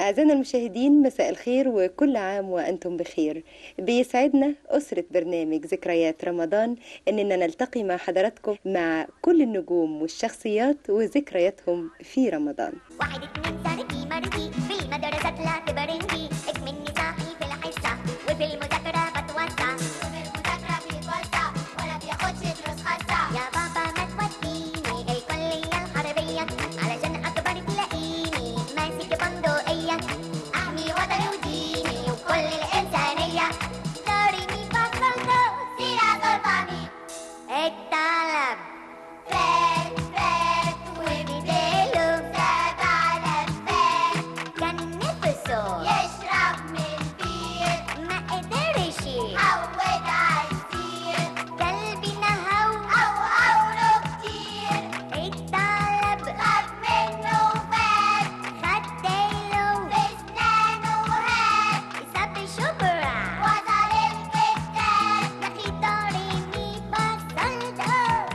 أعزائنا المشاهدين مساء الخير وكل عام وأنتم بخير بيسعدنا أسرة برنامج ذكريات رمضان أننا نلتقي مع حضراتكم مع كل النجوم والشخصيات وذكرياتهم في رمضان واحد اتنين سنتي مرتي في المدرسة طلعت برنجي اكمني صاحي في الحصة وفي المذاكرة بتوسع وفي المذاكرة بيتوسع ولا بياخدش دروس خاصة يا بابا ما توديني الكلية الحربية علشان أكبر تلاقيني ماسك بندقية أحمي وطني وديني وكل الإنسانية دوري مي فا صول دو سي لا صول فا مي الطلب فات فات وبديله سبع لفات كان نفسه يشرب من بير ما قدرش عود عالسير قلبي نهو أو أوله كتير الطلب خد منه فات خد ديله في اسنانه هات ساب شبرا وصل الكتاب يا دوري مي فصل دو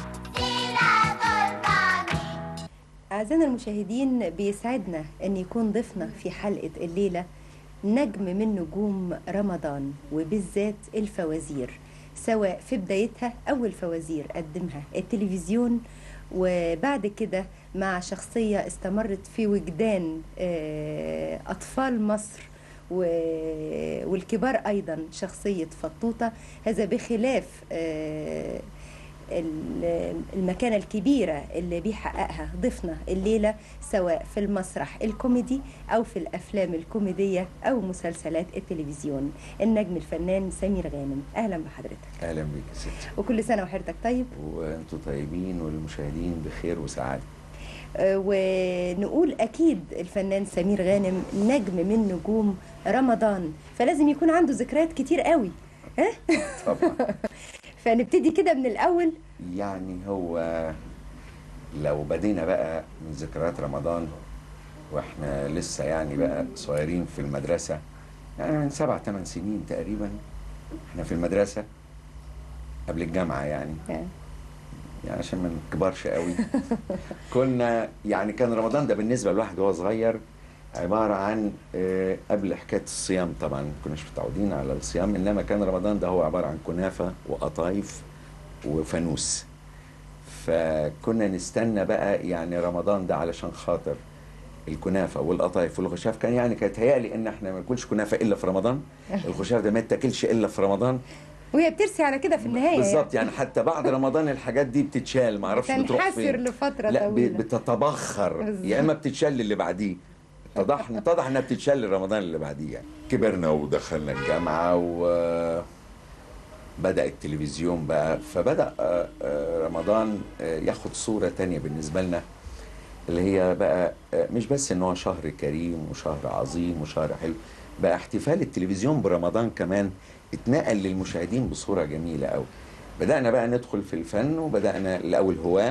أعزائنا المشاهدين بيسعدنا أن يكون ضيفنا في حلقة الليلة نجم من نجوم رمضان وبالذات الفوازير سواء في بدايتها أول فوازير قدمها التلفزيون وبعد كده مع شخصية استمرت في وجدان آه، أطفال مصر و- والكبار أيضا شخصية فطوطة هذا بخلاف آه، ال- المكانة الكبيرة اللي بيحققها ضيفنا الليلة سواء في المسرح الكوميدي أو في الأفلام الكوميدية أو مسلسلات التلفزيون النجم الفنان سمير غانم أهلا بحضرتك اهلا بيك يا ستي وكل سنة وحضرتك طيب وانتم طيبين والمشاهدين بخير وسعاده آه، ونقول أكيد الفنان سمير غانم نجم من نجوم رمضان فلازم يكون عنده ذكريات كتير قوي ها؟ طبعا فنبتدي كده من الأول يعني هو لو بدينا بقى من ذكريات رمضان واحنا لسه يعني بقى صغيرين في المدرسه يعني من سبع ثمان سنين تقريبا احنا في المدرسه قبل الجامعه يعني آه. يعني عشان ما نكبرش قوي كنا يعني كان رمضان ده بالنسبه لواحد وهو صغير عباره عن آه، قبل حكايه الصيام طبعا ما كناش متعودين على الصيام انما كان رمضان ده هو عباره عن كنافه وقطايف وفانوس فكنا نستنى بقى يعني رمضان ده علشان خاطر الكنافه والقطايف والخشاف كان يعني كانت هيالي ان احنا ما ناكلش كنافه الا في رمضان الخشاف ده ما يتاكلش الا في رمضان وهي بترسي على كده في النهاية بالظبط يعني حتى بعد رمضان الحاجات دي بتتشال ما اعرفش بتروح تنحسر فين لفترة لا ب- طويلة بتتبخر بالظبط. يا اما بتتشال اللي بعديه اتضح اتضح انها بتتشال رمضان اللي بعديه يعني كبرنا ودخلنا الجامعه و بدأ التلفزيون بقى فبدأ آه، آه، رمضان آه، ياخد صورة تانية بالنسبة لنا اللي هي بقى آه، مش بس ان هو شهر كريم وشهر عظيم وشهر حلو بقى احتفال التلفزيون برمضان كمان اتنقل للمشاهدين بصورة جميلة قوي بدأنا بقى ندخل في الفن وبدأنا الأول هواة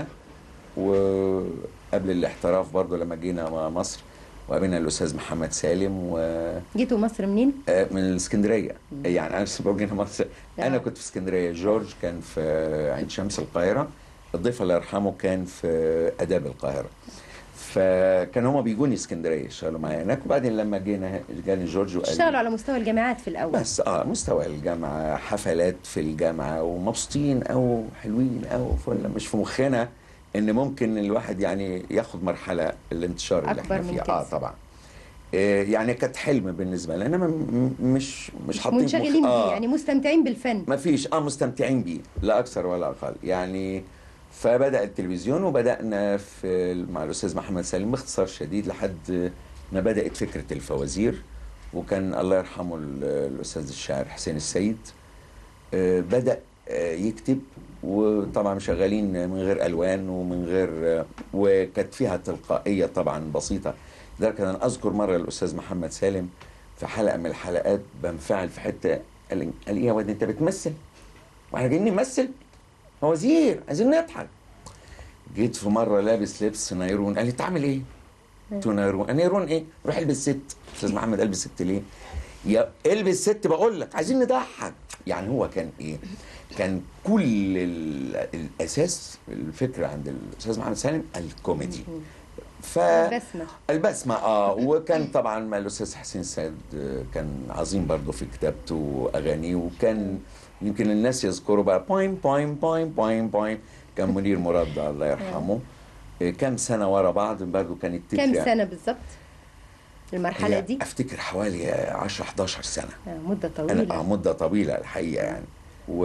وقبل الاحتراف برضو لما جينا مع مصر وقابلنا الأستاذ محمد سالم و جيتوا مصر منين؟ آه، من الاسكندريه يعني انا لسه بقول هنا مصر انا آه. كنت في اسكندريه جورج كان في عين شمس القاهره الضيف الله يرحمه كان في اداب القاهره فكان هما بيجوني اسكندريه يشتغلوا معايا هناك وبعدين لما جينا جاني جورج وقال لي- اشتغلوا على مستوى الجامعات في الأول بس اه مستوى الجامعه حفلات في الجامعه ومبسوطين او حلوين او ولا مش في مخنا ان ممكن الواحد يعني ياخد مرحله الانتشار اللي أكبر احنا من فيها كده. اه طبعا آه يعني كانت حلم بالنسبه لنا انما م- مش مش حاطين في مخ- منشغلين بيه آه يعني مستمتعين بالفن ما فيش اه مستمتعين بيه لا اكثر ولا اقل يعني فبدا التلفزيون وبدانا في مع الاستاذ محمد سالم باختصار شديد لحد ما بدات فكره الفوازير وكان الله يرحمه ال- الاستاذ الشاعر حسين السيد آه، بدا آه، يكتب وطبعا شغالين من غير الوان ومن غير آه، وكانت فيها تلقائيه طبعا بسيطه لذلك انا اذكر مره الاستاذ محمد سالم في حلقه من الحلقات بنفعل في حته قال لي- قال لي يا واد انت بتمثل واحنا جايين نمثل فوازير عايزين نضحك جيت في مره لابس لبس نيرون قال لي تعمل ايه؟ قلت له نيرون نيرون ايه؟ روح البس ست استاذ محمد البس ست ليه؟ يا البس ست بقول لك عايزين نضحك يعني هو كان ايه؟ كان كل ال- الاساس الفكره عند الاستاذ محمد سالم الكوميدي ف البسمة البسمة اه وكان طبعا مع الاستاذ حسين سيد آه، كان عظيم برضه في كتابته واغانيه وكان يمكن الناس يذكروا بقى بوين بوين بوين بوين بوين كان منير مراد الله يرحمه آه، كام سنة ورا بعض برضه كانت كم تتر- سنة بالظبط المرحلة هي دي افتكر حوالي 10 11 سنة آه، مدة انا طويلة اه مده طويله الحقيقه يعني و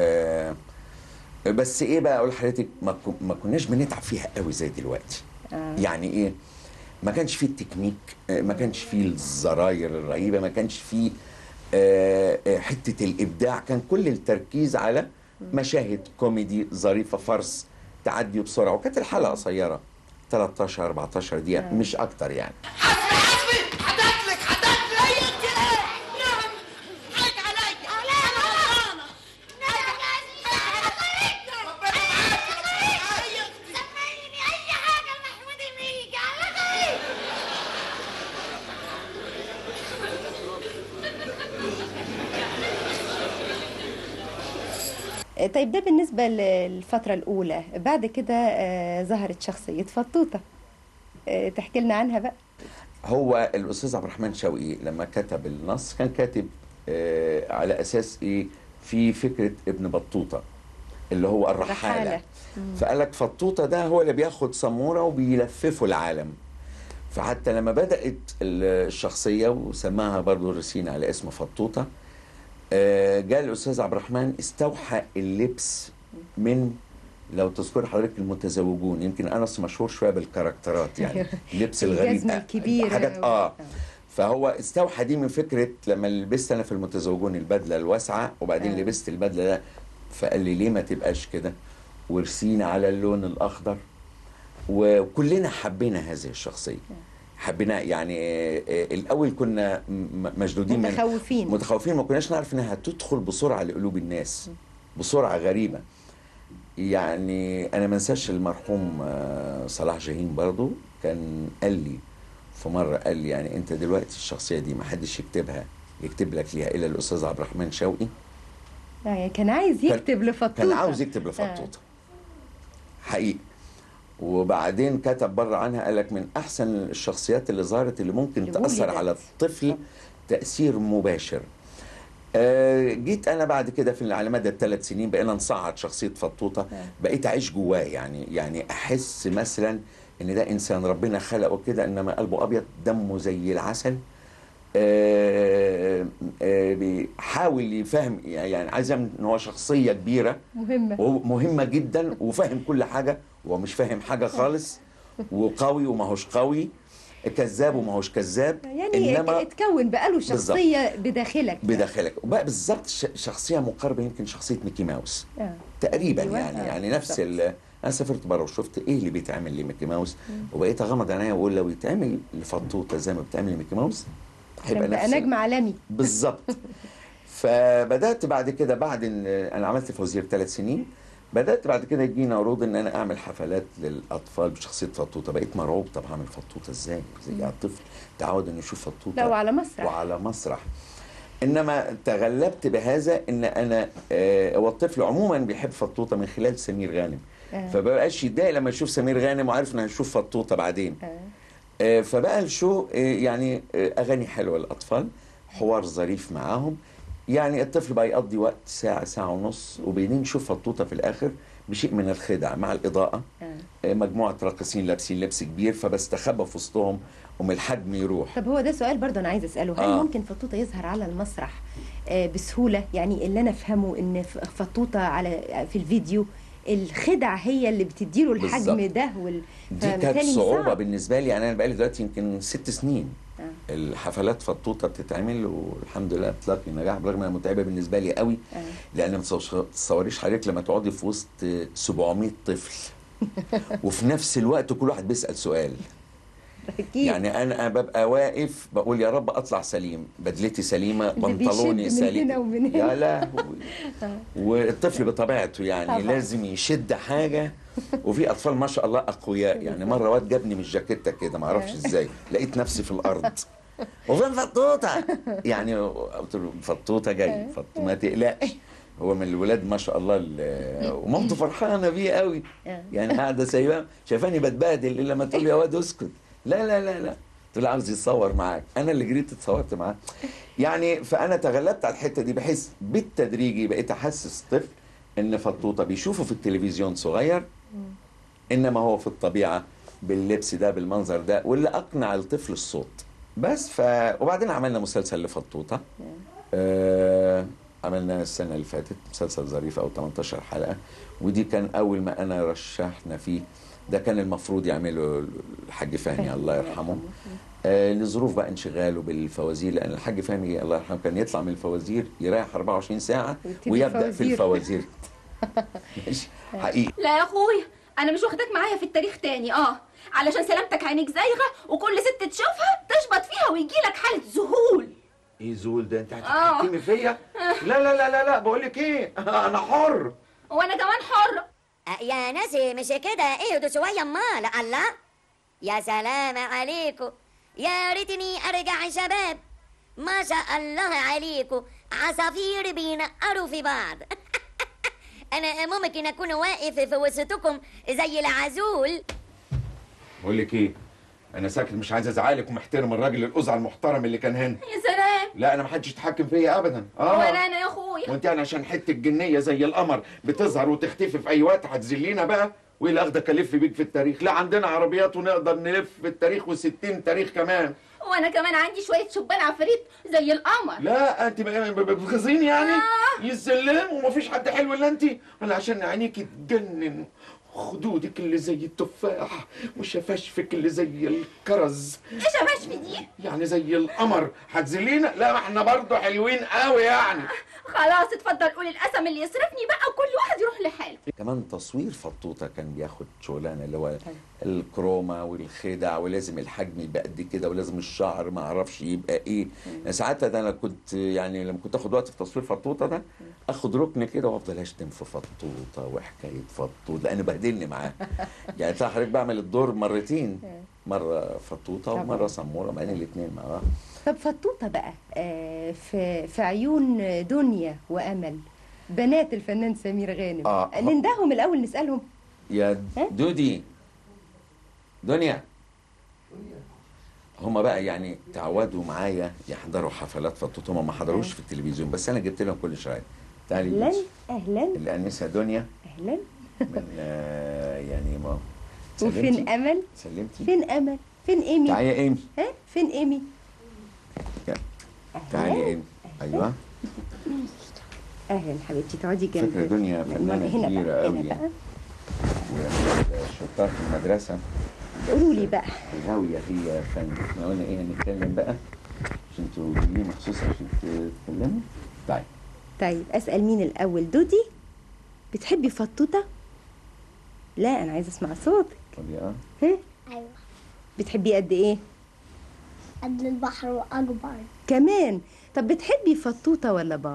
بس ايه بقى اقول لحضرتك ما, كو- ما كناش بنتعب فيها قوي زي دلوقتي آه. يعني ايه ما كانش فيه التكنيك آه، ما كانش فيه الزراير الرهيبه ما كانش فيه آه، آه، حته الابداع كان كل التركيز على مشاهد كوميدي ظريفه فرس تعدي بسرعه وكانت الحلقه قصيره 13 14 دقيقه مش اكتر يعني حسبي حسبي حداتلك حداتلك انت ايه نعم حق علي انا غلطانه ربنا معاك ربنا معاك يا اختي سميني اي حاجه محمود يجي على خير آه، طيب ده بالنسبة للفترة الأولى بعد كده آه، ظهرت شخصية فطوطة آه، تحكي لنا عنها بقى هو الاستاذ عبد الرحمن شوقي لما كتب النص كان كاتب آه على اساس ايه في فكره ابن بطوطه اللي هو الرحاله رحالة. فقال لك فطوطه ده هو اللي بياخد سموره وبيلففه العالم فحتى لما بدات الشخصيه وسماها برضو رسين على اسم فطوطه آه جاء الاستاذ عبد الرحمن استوحى اللبس من لو تذكر حضرتك المتزوجون يمكن انس مشهور شويه بالكاركترات يعني اللبس الغريب الجزمة الكبيرة حاجات أوي. اه آه. فهو استوحى دي من فكره لما لبست انا في المتزوجون البدله الواسعه وبعدين آه. لبست البدله ده فقال لي ليه ما تبقاش كده ورسينا على اللون الاخضر وكلنا حبينا هذه الشخصيه حبينا يعني آه، آه، الاول كنا م- مشدودين من متخوفين. متخوفين ما كناش نعرف انها تدخل بسرعه لقلوب الناس بسرعه غريبه يعني انا ما انساش المرحوم آه، صلاح جاهين برضو كان قال لي في مره قال لي يعني انت دلوقتي الشخصيه دي ما حدش يكتبها يكتب لك ليها الا الاستاذ عبد الرحمن شوقي آه، يعني كان عايز يكتب لفطوطة كان عاوز يكتب لفطوطه حقيقي وبعدين كتب بره عنها قال لك من احسن الشخصيات اللي ظهرت اللي ممكن اللي تاثر ولدت. على الطفل تاثير مباشر آه، جيت انا بعد كده في على مدى الثلاث سنين بقينا نصعد شخصيه فطوطه بقيت اعيش جواه يعني يعني احس مثلا ان ده انسان ربنا خلقه كده انما قلبه ابيض دمه زي العسل آه، آه، بيحاول يفهم يعني عايز يعمل ان هو شخصيه كبيره مهمة وهو مهمه جدا وفاهم كل حاجه وهو مش فاهم حاجه خالص وقوي وما هوش قوي كذاب وما هوش كذاب يعني انما اتكون بقاله شخصية بداخلك بداخلك وبقى بالظبط ش- شخصيه مقاربه يمكن شخصيه ميكي ماوس آه. تقريبا أيوة، يعني آه، يعني نفس بالظبط. ال انا سافرت بره وشفت ايه اللي بيتعمل لميكي ماوس وبقيت اغمض عينيا واقول لو يتعمل لفطوطه زي ما بيتعمل لميكي ماوس كان بقى نفس ال- نجم عالمي بالظبط فبدات بعد كده بعد ان انا عملت فوزير ثلاث سنين بدات بعد كده يجينا عروض ان انا اعمل حفلات للاطفال بشخصيه فطوطه بقيت مرعوب طب هعمل فطوطه ازاي زي الطفل تعود انه يشوف فطوطه لا وعلى مسرح وعلى مسرح انما تغلبت بهذا ان انا آه، هو الطفل عموما بيحب فطوطه من خلال سمير غانم آه. فبقاش يتضايق لما يشوف سمير غانم وعارف انه هيشوف فطوطه بعدين آه. آه، فبقى الشو آه، يعني آه، اغاني حلوه للاطفال حوار ظريف معاهم يعني الطفل بقى يقضي وقت ساعه ساعه ونص وبعدين يشوف فطوطه في الاخر بشيء من الخدع مع الاضاءه آه. آه، مجموعه راقصين لابسين لبس كبير فبستخبى في وسطهم ومن الحجم يروح طب هو ده سؤال برضه انا عايزه اساله هل آه. ممكن فطوطه يظهر على المسرح آه، بسهوله يعني اللي انا افهمه ان ف- فطوطه على في الفيديو الخدع هي اللي بتديله الحجم بالظبط. ده وال... دي كانت فبالتالي صعوبة صعب. بالنسبة لي يعني أنا بقالي دلوقتي يمكن ست سنين آه. الحفلات فطوطة بتتعمل والحمد لله بتلاقي نجاح برغم انها متعبة بالنسبة لي قوي آه. لأن ما تصوريش حضرتك لما تقعدي في وسط 700 طفل وفي نفس الوقت كل واحد بيسأل سؤال اكيد يعني أنا ببقى واقف بقول يا رب أطلع سليم بدلتي سليمة اللي بنطلوني بيشد من سليم هنا ومن هنا. يا لهوي والطفل بطبيعته يعني طبعا. لازم يشد حاجة وفي أطفال ما شاء الله أقوياء يعني مرة واد جابني من الجاكيتة كده ما أعرفش إزاي لقيت نفسي في الأرض وفين فطوطة يعني قلت له فطوطة جاي فط ما تقلقش هو من الولاد ما شاء الله ال- ومامته فرحانه بيه قوي آه. يعني قاعده سايباه شايفاني بتبهدل الا لما تقول لي يا واد اسكت لا لا لا لا تقول عاوز يتصور معاك انا اللي جريت اتصورت معاه يعني فانا تغلبت على الحته دي بحيث بالتدريجي بقيت احسس طفل ان فطوطه بيشوفه في التلفزيون صغير انما هو في الطبيعه باللبس ده بالمنظر ده واللي اقنع الطفل الصوت بس ف وبعدين عملنا مسلسل لفطوطه آه عملنا السنه اللي فاتت مسلسل ظريف او 18 حلقه ودي كان اول ما انا رشحنا فيه ده كان المفروض يعمله الحاج فهمي الله يرحمه آه لظروف بقى انشغاله بالفوازير لان الحاج فهمي الله يرحمه كان يطلع من الفوازير يريح 24 ساعه ويبتدي ويبدا في الفوازير. الفوازير ماشي حقيقي لا يا اخويا انا مش واخداك معايا في التاريخ تاني اه علشان سلامتك عينيك زايغه وكل ست تشوفها تشبط فيها ويجيلك حاله ذهول ايه زول ده انت آه. هتحكمي فيا لا لا لا لا لا بقول لك ايه انا حر وانا كمان حره أه، يا ناسي مش كده اهدوا شوية امال الله يا سلام عليكم يا ريتني ارجع شباب ما شاء الله عليكم عصافير بينقروا في بعض انا ممكن اكون واقف في وسطكم زي العزول بقول لك ايه انا ساكت مش عايز ازعلك ومحترم الراجل القزع المحترم اللي كان هنا يا سلام لا انا محدش يتحكم فيا ابدا اه ولا انا يا اخويا وانت يعني عشان حته جنيه زي القمر بتظهر وتختفي في اي وقت هتذلينا بقى وايه اللي اخدك الف بيك في التاريخ لا عندنا عربيات ونقدر نلف في التاريخ و60 تاريخ كمان وانا كمان عندي شويه شبان عفاريت زي القمر لا انت بقى- ب- ب- بتغيظيني يعني آه. يسلم ومفيش حد حلو الا انت ولا عشان عينيك تجنن خدودك اللي زي التفاح وشفاشفك اللي زي الكرز ايه شباشفي دي يعني زي القمر هتذلينا لا ما احنا برضه حلوين قوي يعني خلاص اتفضل قول القسم اللي يصرفني بقى وكل واحد يروح لحاله كمان تصوير فطوطه كان بياخد شغلانه اللي هو الكروما والخدع ولازم الحجم يبقى قد كده ولازم الشعر ما اعرفش يبقى ايه ساعات ده انا كنت يعني لما كنت اخد وقت في تصوير فطوطه ده اخد ركن كده وافضل اشتم في فطوطه وحكايه فطوطه لان بهدلني معاه يعني طلع حضرتك بعمل الدور مرتين مره فطوطه طبعا. ومره سموره بعدين الاثنين مع بعض طب فطوطة بقى آه، في في عيون دنيا وأمل بنات الفنان سمير غانم آه. نندههم الأول نسألهم يا ها؟ دودي دنيا هما بقى يعني تعودوا معايا يحضروا حفلات فطوط هما ما حضروش في التلفزيون بس انا جبت لهم كل شويه تعالي أهلا بنتي. أهلا الانسه دنيا أهلا من آه يعني ما وفين سلمتي أمل سلمتي فين أمل فين إيمي تعالي يا ايمي ها فين إيمي تعالي يا ايمي ايوه أهلا حبيبتي تقعدي جنبي فكرة دنيا فنانة هنا كبيرة بقى أوي هنا يعني. بقى شطار في المدرسه قولوا لي بقى غاويه هي فن احنا قلنا ايه هنتكلم بقى عشان تقولي لي مخصوص عشان تتكلمي طيب طيب أسأل مين الأول دودي بتحبي فطوطة لا أنا عايزة أسمع صوتك قولي اه ها ايوه بتحبيه قد إيه قد البحر واكبر كمان طب بتحبي فطوطة ولا بابا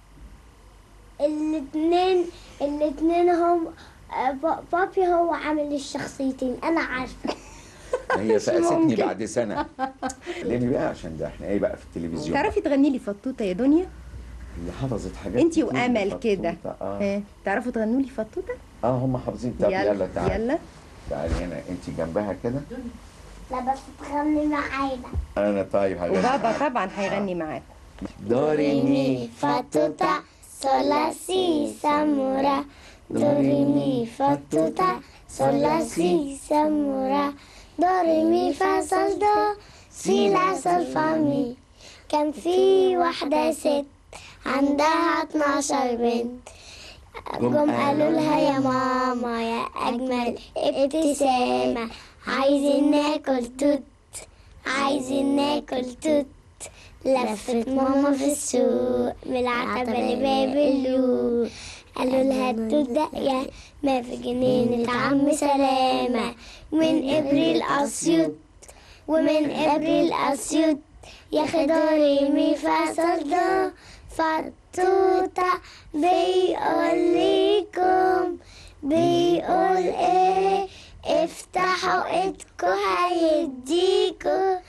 الاتنين الاتنين هم آه، با- بابي هو عامل الشخصيتين انا عارفه هي فقستني ممكن. بعد سنه خليني بقى عشان ده احنا ايه بقى في التلفزيون تعرفي تغني لي فطوطة يا دنيا اللي حفظت حاجات انتي كتير وامل فطوطة، كده اه ها تعرفوا تغنوا لي فطوطة اه هم حافظين طب يلا تعالي يلا تعالي هنا انت جنبها كده لا بس تغني معانا انا طيب هغني وبابا طبعا هيغني معاكم دوري مي فاتوتا sola si samura do re mi fa tu ta sola si samura do re mi fa sol do si la sol fa mi كان في واحدة ست عندها 12 بنت جم قالوا لها يا ماما يا أجمل ابتسامة عايزين ناكل توت عايزين ناكل توت لفت ماما في السوق من العتبة لباب اللوق قالوا لها التوت ده يا ما في جنينة عم سلامة من إبريل أسيوط ومن إبريل أسيوط يا خضاري مي فصل ده فطوطة بيقول لكم بيقول ايه افتحوا ايدكوا هيديكوا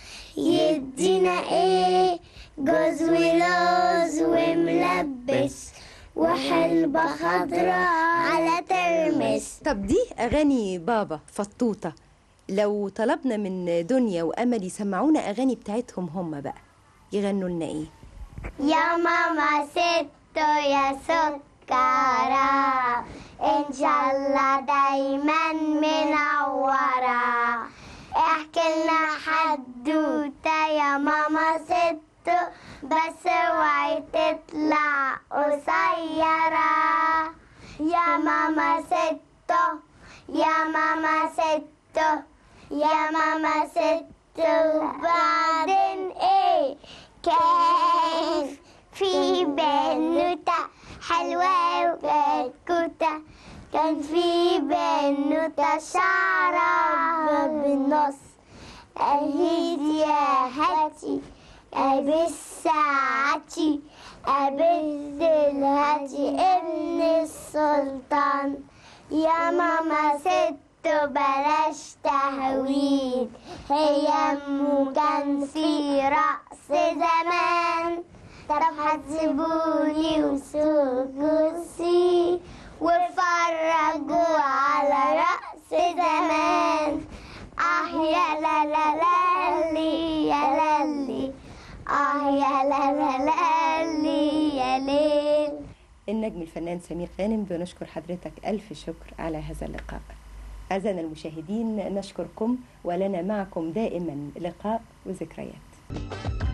يدينا ايه جوز ولوز وملبس وحلبة خضراء على ترمس طب دي أغاني بابا فطوطة لو طلبنا من دنيا وأمل يسمعونا أغاني بتاعتهم هم بقى يغنوا لنا إيه؟ يا ماما ستو يا سكرة إن شاء الله دايما منورة احكي لنا حدوتة يا ماما ستو بس اوعي تطلع قصيرة يا ماما ستو يا ماما ستو يا ماما ستو بعدين ايه كان في بنوتة حلوة وكتكوتة كان في بنوتة شعرها بالنص قالت يا هاتي أبس ساعتي أبس الهاتي ابن السلطان يا ماما ست بلاش تهويد هي أمه كان في رقص زمان طب هتسيبوني وسوق كرسي وفرجوا على رقص زمان اه يا لا لا لا لي يا لالي اه يا لا لا لا لي يا ليل النجم الفنان سمير غانم بنشكر حضرتك ألف شكر على هذا اللقاء أعزائنا المشاهدين نشكركم ولنا معكم دائما لقاء وذكريات